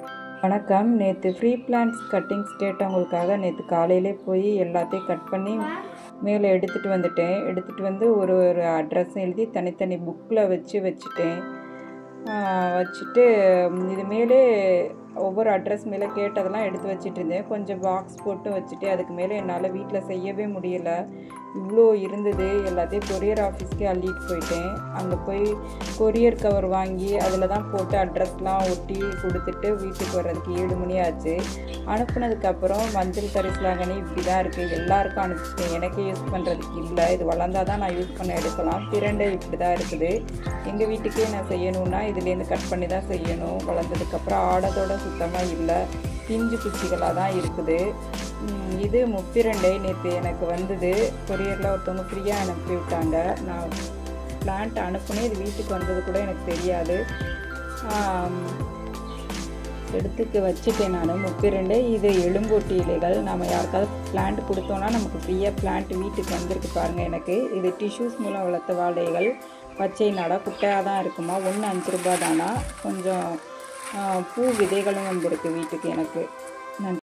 வணக்கம் நேற்று free plans cuttings கேட்டவங்களுக்காக நேற்று காலையிலே போய் எல்லாத்தையும் கட் பண்ணி மேலே எடுத்துகிட்டு வந்துட்டேன் எடுத்துகிட்டு வந்து ஒரு ஒரு அட்ரஸும் எழுதி தனித்தனி புக்கில் வச்சு வச்சுட்டேன் ஆஹ் வச்சுட்டு ம், இது மேலே ஒவ்வொரு அட்ரஸ் மேலே கேட்டதெல்லாம் எடுத்து வச்சிட்டு இருந்தேன் கொஞ்சம் பாக்ஸ் போட்டு வச்சுட்டு அதுக்கு மேலே என்னால் வீட்டில் செய்யவே முடியல இவ்வளோ இருந்தது எல்லாத்தையும் கொரியர் ஆஃபீஸ்க்கே அள்ளிட்டு போயிட்டேன் அங்கே போய் கொரியர் கவர் வாங்கி அதில் தான் போட்டு அட்ரஸ்லாம் ஒட்டி கொடுத்துட்டு வீட்டுக்கு வர்றதுக்கு ஏழு மணி ஆச்சு அனுப்புனதுக்கப்புறம் மஞ்சள் கரிசலாங்கண்ணி இப்படி தான் இருக்குது எல்லாருக்கும் அனுப்பிச்சிட்டேன் எனக்கே யூஸ் பண்ணுறதுக்கு இல்லை இது வளர்ந்தா தான் நான் யூஸ் பண்ண எடுக்கலாம் பிரண்டை இப்படி தான் இருக்குது எங்கள் வீட்டுக்கே நான் செய்யணுன்னா இதுலேருந்து கட் பண்ணி தான் செய்யணும் வளர்ந்ததுக்கப்புறம் ஆடதோட சுத்தமாக இல்லை பிஞ்சு குச்சிகளாக தான் இருக்குது உம், இது முப்பிரண்டை நேற்று எனக்கு வந்தது கொரியரில் ஒருத்தவங்க ஃப்ரீயாக அனுப்பி விட்டாங்க நான் பிளான்ட் அனுப்புனேன் இது வீட்டுக்கு வந்தது கூட எனக்கு தெரியாது ஆம், எடுத்துக்கு வச்சுட்டேன் நான் முப்பிரண்டு இது எலும்பூட்டி இலைகள் நம்ம யாருக்காவது பிளான்ட் கொடுத்தோன்னா நமக்கு ஃப்ரீயாக பிளான்ட் வீட்டுக்கு வந்திருக்கு பாருங்கள் எனக்கு இது டிஷ்யூஸ் மூலம் வளர்த்த வாழைகள் பச்சை நாடா குட்டையாக தான் இருக்குமா ஒன்று அஞ்சு ரூபா தானா கொஞ்சம் ஆ, பூ விதைகளும் வந்திருக்கு வீட்டுக்கு எனக்கு நன்றி